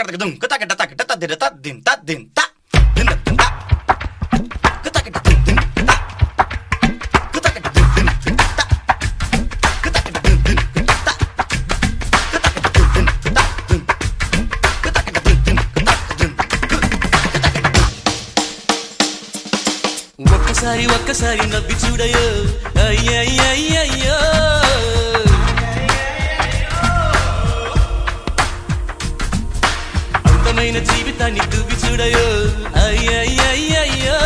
కుతకటకదుం కుతకటతకట తదిర తద్దిం తద్దిం త దిన దిన కుతకటదుం దిన్ త కుతకటదుం దిన్ దిన్ త కుతకటదుం దిన్ దిన్ త కుతకటదుం దిన్ త దిన్ కుతకటదుం దిన్ కుతకటదుం ఒక్కసారి ఒక్కసారి నవ్వి చూడయో అయ్యయ్యయ్యయ్యో అందమైన జీవితాన్ని దువ్వి చూడయో అయ్యయ్యయ్యయ్యో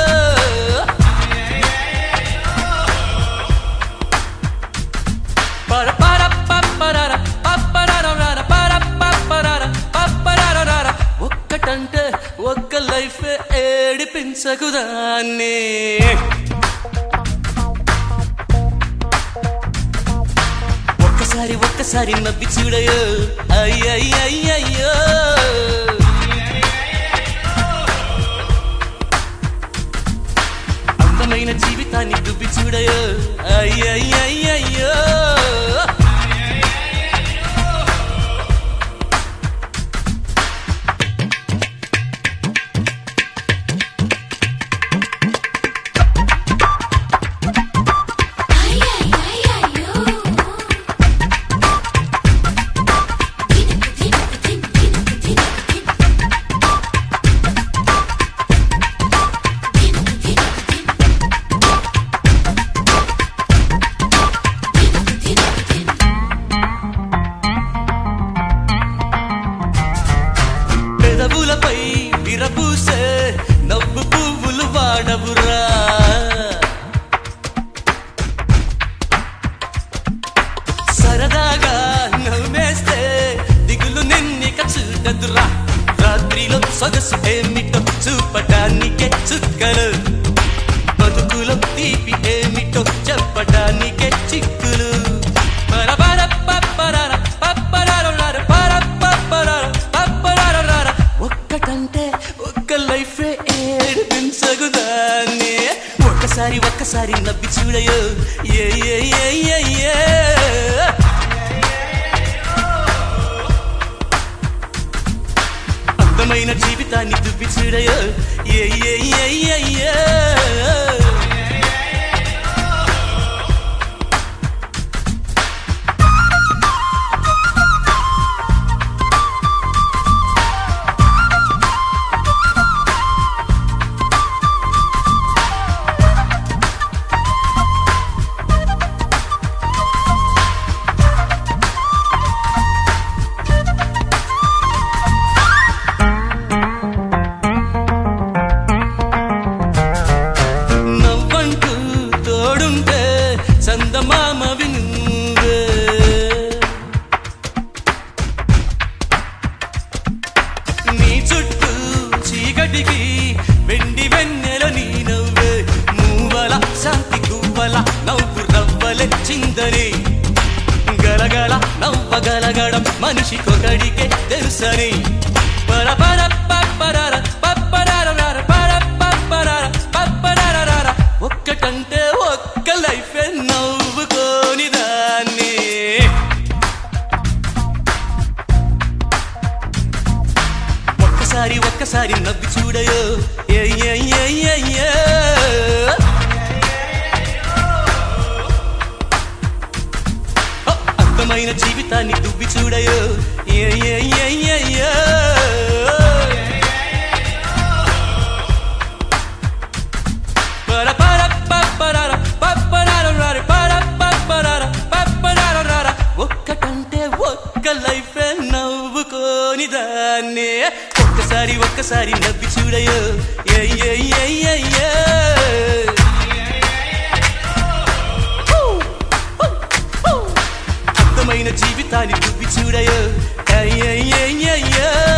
పర పర పప్పరర పప్పరరరర పర పప్పరర పప్పరరరర ఒక్కటంటే ఒక్క లైఫ్ ఏడిపించకుదాన్ని ఒక్కసారి ఒక్కసారి నవ్వి చూడయో అయ్యయ్యయ్యయ్యో అందమైన జీవితాన్ని దువ్వి చూడయో అయ్యయ్యయ్యయ్యో పెదవులపై విరపూసే నవ్వు పువ్వులు వాడవురా సరదాగా నవ్వేస్తే దిగులు నిన్నిక చూడదురా రాత్రిలో సొగసు ఏమిటో చూపటానికే చుక్కలు బతుకులో తీపి ఏమిటో చెప్పటానికే చిక్కులు పరపర పప్పరర పప్పరరరర పర పప్పరర పప్పరరరర ఒక్కటంటే ఒక్క లైఫ్ ఏడిపించగుదాన్ని ఒక్కసారి ఒక్కసారి నవ్వి చూడయో ఏ ఏ ఏ ఏ ఏ అందమైన జీవితాన్ని దువ్వి చూడయో ఏ ఏ ఏ ఏ ఏ నవ్వంటూ తోడుంటే చందమామ వినువే నీ చుట్టూ చీకటికి వెండి వెన్నెల నీ నవ్వే మూవల శాంతి గువ్వల నవ్వు రవ్వలే చిందని గలగల నవ్వగలగడం మనిషికొకడికే తెలుసని పర పర పప్పరర పప్పరరరర పర పప్పరర పప్పరరరర ఒక్కటంటే ఒక్క లైఫ్ నవ్వుకోని దాన్ని ఒక్కసారి ఒక్కసారి నవ్వి చూడయో ఏ ఏ ఏ ఏ ఏ ఓ, అందమైన జీవితాన్ని దువ్వి చూడయో ఏ ఏ ఏ ఏ ఏ పర పర పప్పరర పప్పరరరర పర పప్పరర పప్పరరరర ఒక్కటంటే ఒక్క లైఫ్ నవ్వుకోని దాన్ని ఒక్కసారి ఒక్కసారి నవ్వి చూడయో ఏ ఏ ఏ ఏ ఏ అందమైన జీవితాన్ని దువ్వి చూడయో ఏ ఏ ఏ ఏ ఏ